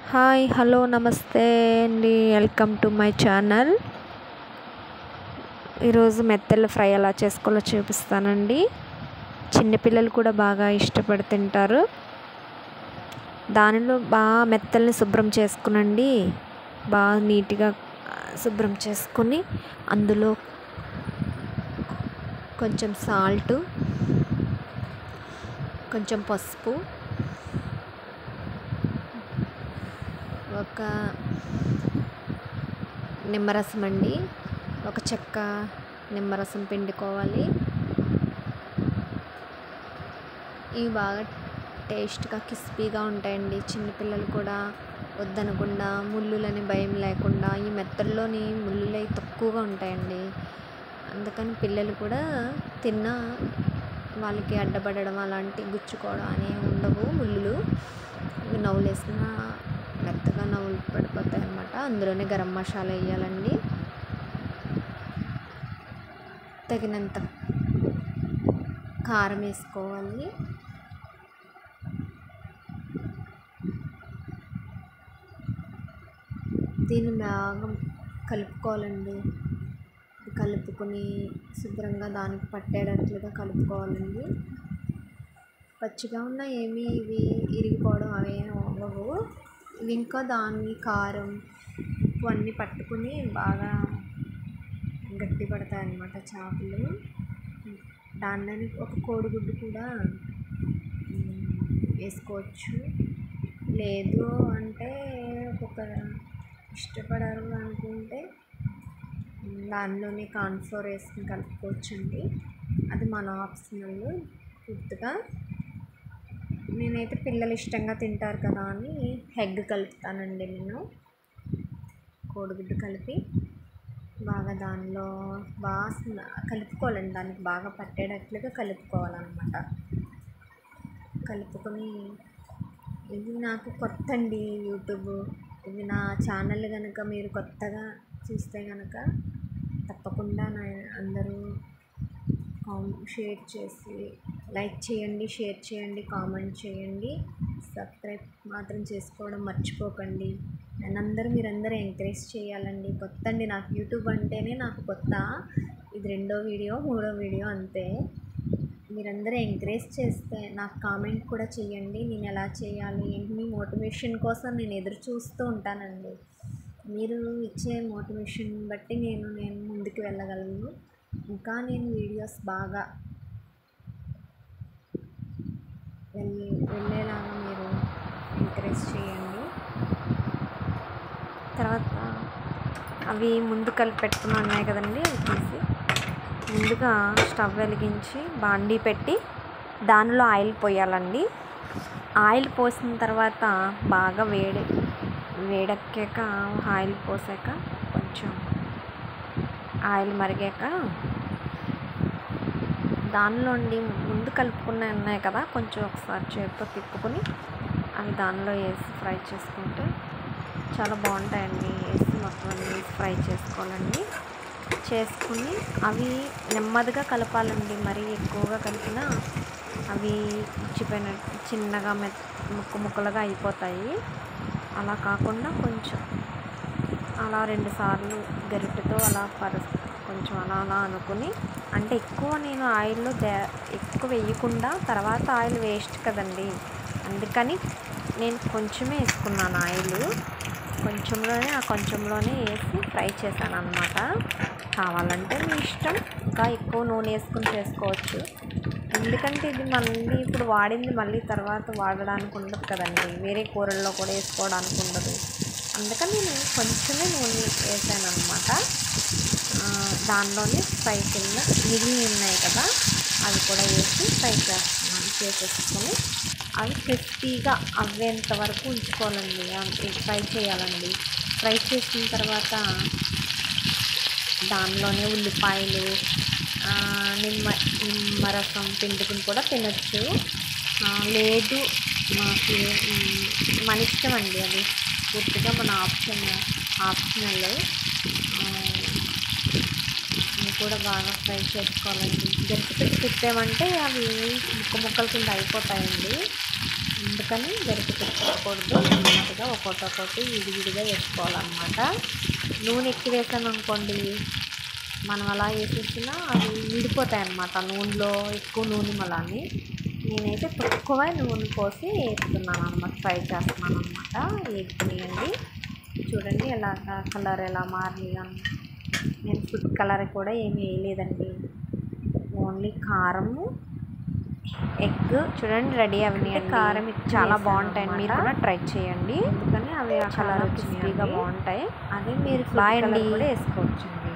hi hello నమస్తే అండి welcome to my channel ఈరోజు మెత్తల ఫ్రై ఎలా చేసుకోవాలో చూపిస్తానండి చిన్నపిల్లలు కూడా బాగా ఇష్టపడి తింటారు దానిలో బాగా మెత్తల్ని శుభ్రం చేసుకునండి బాగా నీట్గా శుభ్రం చేసుకొని అందులో కొంచెం సాల్ట్ కొంచెం పసుపు ఒక నిమ్మరసం అండి ఒక చెక్క నిమ్మరసం పిండుకోవాలి ఇవి బాగా టేస్ట్గా క్రిస్పీగా ఉంటాయండి చిన్నపిల్లలు కూడా వద్దనకుండా ముళ్ళులని భయం లేకుండా ఈ మెత్తల్లోని ముళ్ళులు తక్కువగా ఉంటాయండి అందుకని పిల్లలు కూడా తిన్న వాళ్ళకి అడ్డపడడం అలాంటి గుచ్చుకోవడం అనేవి ఉండవు ముళ్ళు నవ్వులేసిన మెత్తగా నవ్వులు పడిపోతాయి అన్నమాట అందులోనే గరం మసాలా వేయాలండి తగినంత కారం వేసుకోవాలి దీన్ని బాగా కలుపుకోవాలండి కలుపుకొని శుభ్రంగా దానికి పట్టేటట్లుగా కలుపుకోవాలండి పచ్చిగా ఉన్న ఏమీ ఇవి ఇరిగిపోవడం అవి అవ్వవు ఇవి ఇంకా దాన్ని కారం ఉప్పు అన్నీ పట్టుకుని బాగా గట్టి పడతాయి అన్నమాట చేపలు దానిలోని ఒక కోడిగుడ్డు కూడా వేసుకోవచ్చు లేదు అంటే ఒక ఇష్టపడరు అనుకుంటే దానిలోనే కార్న్ఫ్లోర్ వేసుకుని కలుపుకోవచ్చండి అది మన ఆప్షనల్ పూర్తిగా నేనైతే పిల్లలు ఇష్టంగా తింటారు కదా అని ఎగ్ కలుపుతానండి నేను కోడిగుడ్డు కలిపి బాగా దానిలో బాగా కలుపుకోవాలండి దానికి బాగా పట్టేటట్లుగా కలుపుకోవాలన్నమాట కలుపుకొని ఇది నాకు కొత్త అండి యూట్యూబ్ ఇది నా ఛానల్ కనుక మీరు కొత్తగా చూస్తే కనుక తప్పకుండా నా అందరూ షేర్ చేసి లైక్ చేయండి షేర్ చేయండి కామెంట్ చేయండి సబ్స్క్రైబ్ మాత్రం చేసుకోవడం మర్చిపోకండి నన్ను అందరూ మీరందరూ ఎంకరేజ్ చేయాలండి కొత్త అండి నాకు యూట్యూబ్ అంటేనే నాకు కొత్త ఇది రెండో వీడియో మూడో వీడియో అంతే మీరందరూ ఎంకరేజ్ చేస్తే నాకు కామెంట్ కూడా చేయండి నేను ఎలా చేయాలి ఏంటి మీ మోటివేషన్ కోసం నేను ఎదురు చూస్తూ ఉంటానండి మీరు ఇచ్చే మోటివేషన్ బట్టి నేను నేను ముందుకు వెళ్ళగలను ఇంకా నేను వీడియోస్ బాగా వెళ్ళి వెళ్ళేలాగా మీరు ఎంకరేజ్ చేయండి తర్వాత అవి ముందు కలిపి పెట్టుకుని ఉన్నాయి కదండి అవి తీసి ముందుగా స్టవ్ వెలిగించి బాండీ పెట్టి దానిలో ఆయిల్ పోయాలండి ఆయిల్ పోసిన తర్వాత బాగా వేడి వేడెక్కాక ఆయిల్ పోసాక కొంచెం ఆయిల్ మరిగాక దానిలోండి ముందు కలుపుకున్న ఉన్నాయి కదా కొంచెం ఒకసారి చేతితో తిప్పుకొని అవి దానిలో వేసి ఫ్రై చేసుకుంటే చాలా బాగుంటాయండి వేసి మొత్తం వేసి ఫ్రై చేసుకోవాలండి చేసుకుని అవి నెమ్మదిగా కలపాలండి మరీ ఎక్కువగా కలిపినా అవి ఇచ్చిపోయిన చిన్నగా మె ముక్క ముక్కలుగా అయిపోతాయి అలా కాకుండా కొంచెం అలా రెండుసార్లు గరిటెతో అలా పరు కొంచెం అలా అలా అనుకుని అంటే ఎక్కువ నేను ఆయిల్లో దే ఎక్కువ వేయకుండా తర్వాత ఆయిల్ వేస్ట్ కదండి అందుకని నేను కొంచెమే వేసుకున్నాను ఆయిల్ కొంచెంలోనే ఆ కొంచెంలోనే వేసి ఫ్రై చేశాను అనమాట కావాలంటే మీ ఇష్టం ఇంకా ఎక్కువ నూనె వేసుకుని చేసుకోవచ్చు ఎందుకంటే ఇది మళ్ళీ ఇప్పుడు వాడింది మళ్ళీ తర్వాత వాడడానికి ఉండదు కదండి వేరే కూరల్లో కూడా వేసుకోవడానికి ఉండదు అందుకని నేను కొంచెమే నూనె వేసాను అనమాట దానిలోనే ఫ్రై కింద మిగిలి ఉన్నాయి కదా అవి కూడా వేసి ఫ్రై చేస్తున్నాను చేసేసుకొని అవి క్రిస్పీగా అవ్వేంత వరకు ఉంచుకోవాలండి ఫ్రై చేయాలండి ఫ్రై చేసిన తర్వాత దానిలోనే ఉల్లిపాయలు నిమ్మ నిమ్మరసం పిండుకుని కూడా తినచ్చు లేదు మాకు మన ఇష్టం అండి అది పూర్తిగా మన ఆప్షన్ ఆప్షనల్ ఇవి కూడా బాగా ఫ్రై చేసుకోవాలండి గరిటె పెట్టి తిప్పామంటే అవి ముక్క ముక్కల కింద అయిపోతాయండి అందుకని అందుకని గరిటె పెట్టుకోకూడదు నెమ్మదిగా ఒక్కొక్కటి విడివిడిగా వేసుకోవాలన్నమాట నూనె ఎక్కువ వేసాను అనుకోండి మనం అలా వేసేసినా అవి విడిపోతాయి అన్నమాట నూనెలో ఎక్కువ నూనె మలాని నేనైతే తక్కువ నూనె పోసి వేస్తున్నాను అనమాట ఫ్రై చేస్తున్నాను అనమాట వేసుకునియండి చూడండి ఎలా కలర్ ఎలా మారి నేను ఫుడ్ కలర్ కూడా ఏమి వేయలేదండి ఓన్లీ కారము ఎగ్ చూడండి రెడీ అవి కారం చాలా బాగుంటాయి మీరు కూడా ట్రై చేయండి అందుకని అవి కలర్ క్రిస్పీగా బాగుంటాయి అదే మీరు బాయ్ అండి కూడా వేసుకోవచ్చండి